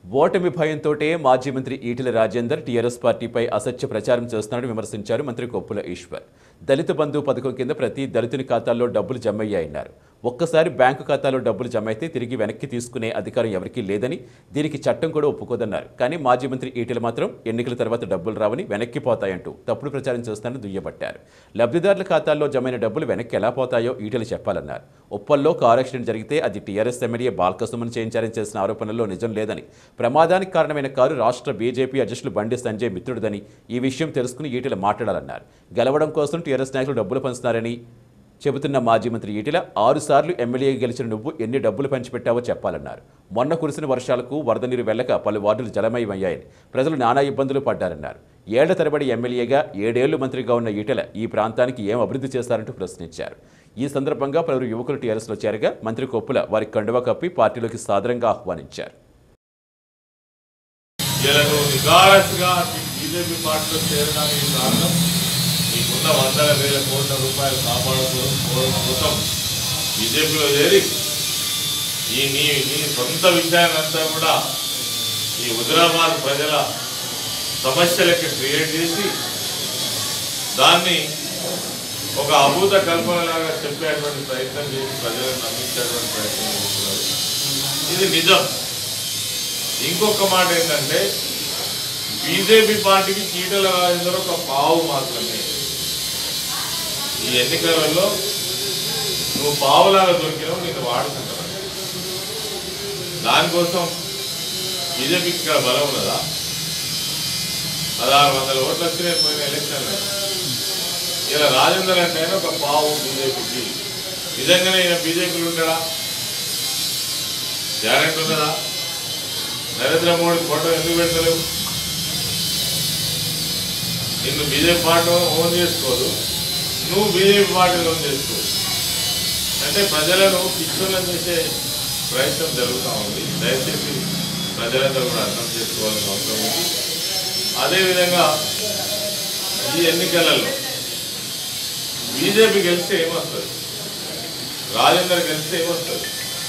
ఓటమి భయంతోటే మాజీ మంత్రి ఈటెల రాజేందర్ టీఆర్ఎస్ పార్టీపై అసత్య ప్రచారం చేస్తున్నారని విమర్శించారు మంత్రి కొప్పుల ఈశ్వర్ దళిత బంధు పథకం కింద ప్రతి దళితుని ఖాతాల్లో డబ్బులు జమయ్యాయన్నారు ఒక్కసారి బ్యాంకు ఖాతాలో డబ్బులు జమ అయితే తిరిగి వెనక్కి తీసుకునే అధికారం ఎవరికీ లేదని దీనికి చట్టం కూడా ఒప్పుకోదన్నారు కానీ మాజీ మంత్రి ఈటెల మాత్రం ఎన్నికల తర్వాత డబ్బులు రావని వెనక్కి పోతాయంటూ తప్పుడు ప్రచారం చేస్తానని దుయ్యబట్టారు లబ్ధిదారుల ఖాతాల్లో జమైన డబ్బులు వెనక్కి ఎలా పోతాయో ఈటెలు చెప్పాలన్నారు ఉప్పల్లో కారు యాక్సిడెంట్ జరిగితే అది టీఆర్ఎస్ ఎమ్మెల్యే బాల్కసుమన్ చేయించారని చేసిన ఆరోపణల్లో నిజం లేదని ప్రమాదానికి కారణమైన కారు రాష్ట్ర బీజేపీ అధ్యక్షులు బండి సంజయ్ మిత్రుడిదని ఈ విషయం తెలుసుకుని ఈటెల మాట్లాడాలన్నారు గెలవడం కోసం టీఆర్ఎస్ నాయకులు డబ్బులు పంచుతున్నారని చెబుతున్న మాజీ మంత్రి ఈటెల ఆరు సార్లు ఎమ్మెల్యేగా గెలిచిన నువ్వు ఎన్ని డబ్బులు పంచిపెట్టావో చెప్పాలన్నారు మొన్న కురిసిన వర్షాలకు వరద నీరు వెళ్ళక పలు వార్డులు జలమయమయ్యాయని ప్రజలు నానా ఇబ్బందులు పడ్డారన్నారు ఏళ్ల తరబడి ఎమ్మెల్యేగా ఏడేళ్లు మంత్రిగా ఉన్న ఈటెల ఈ ప్రాంతానికి ఏం అభివృద్ధి చేస్తారంటూ ప్రశ్నించారు ఈ సందర్భంగా పలువురు యువకులు టీఆర్ఎస్లో చేరగా మంత్రి కొప్పుల వారి కండువా కప్పి పార్టీలోకి సాదరంగా ఆహ్వానించారు వీళ్ళను నిగారస్గా బీజేపీ పార్టీలో చేరడానికి కారణం మీకున్న వందల వేల కోట్ల రూపాయలు కాపాడుకోవడం కోసం బీజేపీలో చేరి ఈ నీ నీ సొంత విషయాన్నంతా కూడా ఈ హుజరాబాద్ ప్రజల సమస్యలకి క్రియేట్ చేసి దాన్ని ఒక అభూత కల్పనలాగా చెప్పేటువంటి ప్రయత్నం చేసి ప్రజలను నమ్మించేటువంటి ప్రయత్నం చేస్తున్నారు ఇది నిజం ఇంకొక మాట ఏంటంటే బీజేపీ పార్టీకి చీటల రాజేందర్ ఒక పావు మాత్రమే ఈ ఎన్నికలలో నువ్వు పావులాగా దొరికినావు నేను వాడుకుంటాను దానికోసం బీజేపీకి ఇక్కడ బలం ఉన్నదా పదహారు వందల ఓట్లు వచ్చినాయి పోయిన ఎలక్షన్లో ఇలా రాజేందర్ అంటే ఆయన ఒక పావు బీజేపీకి నిజంగానే ఈయన బీజేపీలో ఉంటాడా గ్యారెంటీ ఉన్నదా నరేంద్ర మోడీ ఫోటో ఎందుకు పెడతలేవు నిన్ను బీజేపీ పార్టీ ఓన్ చేసుకోదు నువ్వు బీజేపీ పార్టీని ఓన్ చేసుకో అంటే ప్రజలను పిచ్చులను చేసే ప్రయత్నం జరుగుతూ ఉంది దయచేసి ప్రజలందరూ కూడా అర్థం చేసుకోవాల్సిన అవసరం ఉంది అదేవిధంగా ఈ ఎన్నికలలో బీజేపీ గెలిస్తే ఏమొస్తుంది రాజేందర్ గెలిస్తే ఏమొస్తుంది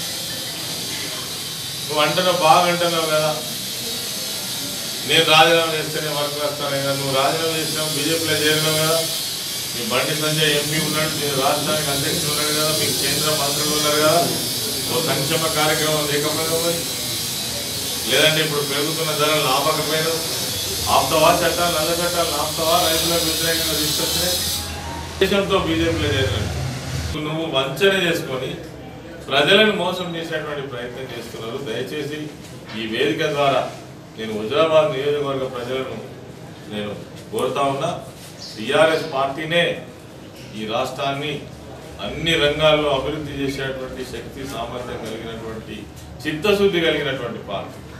నువ్వు అంటున్నావు బాగా అంటున్నావు కదా నేను రాజీనామా చేస్తేనే వర్క్ వస్తాను కదా నువ్వు రాజీనామా చేసినావు బీజేపీలో చేరినావు కదా మీ బండి సంజయ్ ఎంపీ ఉన్నాడు మీరు రాష్ట్రానికి అధ్యక్షుడు ఉన్నాడు కదా మీకు కేంద్ర మంత్రులు ఉన్నారు కదా ఓ సంక్షేమ కార్యక్రమం లేకపోయినా పోయి లేదంటే ఇప్పుడు పెరుగుతున్న ధరలు ఆపకపోయినా ఆపుతావా చట్టాలు నల్ల చట్టాలు ఆపుతావా రైతులకు వ్యతిరేకంగా తీసుకొచ్చినాయి దేశంతో బీజేపీలో చేరినాడు నువ్వు వంచన చేసుకొని ప్రజలను మోసం చేసేటువంటి ప్రయత్నం చేస్తున్నారు దయచేసి ఈ వేదిక ద్వారా నేను హుజరాబాద్ నియోజకవర్గ ప్రజలను నేను కోరుతా ఉన్నా టిఆర్ఎస్ పార్టీనే ఈ రాష్ట్రాన్ని అన్ని రంగాల్లో అభివృద్ధి చేసేటువంటి శక్తి సామర్థ్యం కలిగినటువంటి చిత్తశుద్ధి కలిగినటువంటి పార్టీ